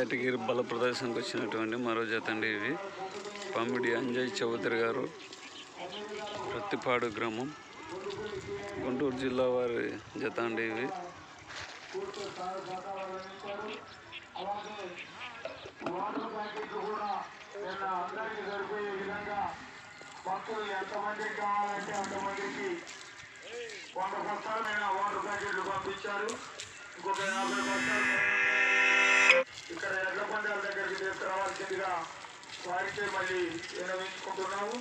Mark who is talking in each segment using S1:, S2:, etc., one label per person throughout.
S1: category బల ప్రదర్శనకు వచ్చినటువంటి మరో జత అండి ఇవి పమ్మిడి అంజయ్ చౌదరి గారు ప్రత్తిపాడు గ్రామం గుంటూరు జిల్లా వారి జత అండి ఇవి
S2: వాటర్ ప్యాకెట్లు కూడా నిన్న అందరికీ సరిపోయే విధంగా భక్తులు ఎంతమందికి కావాలంటే అంతమందికి వంద బస్తాలైన వాటర్ ప్యాకెట్లు పంపించారు ఇంకొక యాభై బస్తాలు ఇక్కడ ఎడ్ల పందాల దగ్గరికి తీసుకురావాల్సిందిగా వారికే మళ్ళీ విన్నవించుకుంటున్నాము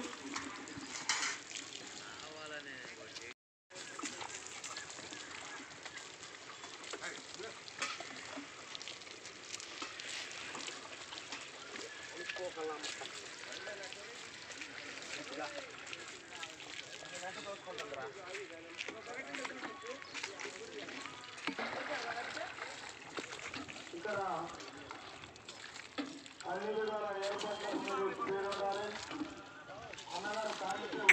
S2: ఇక్కడ అన్ని విధాల ఏర్పాట్లు మీరు ఉండాలి అన్నగారు కానిస్తే